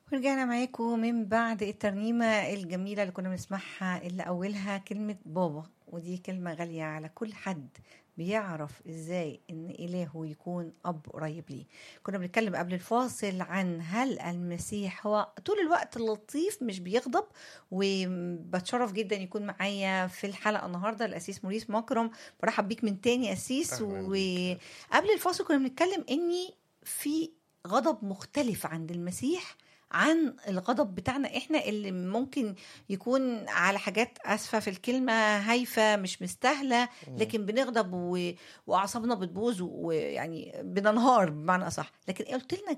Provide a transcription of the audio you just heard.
ورجعنا معاكم من بعد الترنيمة الجميلة اللي كنا بنسمعها اللي أولها كلمة بابا ودي كلمة غالية على كل حد بيعرف ازاي ان الهه يكون اب قريب ليه كنا بنتكلم قبل الفاصل عن هل المسيح هو طول الوقت لطيف مش بيغضب وبتشرف جدا يكون معايا في الحلقه النهارده الاسيس موريس مكرم برحب بيك من تاني اسيس أهلاً بيك. وقبل الفاصل كنا بنتكلم اني في غضب مختلف عند المسيح عن الغضب بتاعنا احنا اللي ممكن يكون على حاجات اسفه في الكلمه هايفه مش مستاهله لكن بنغضب و... واعصابنا بتبوظ ويعني بننهار بمعنى اصح لكن قلت لنا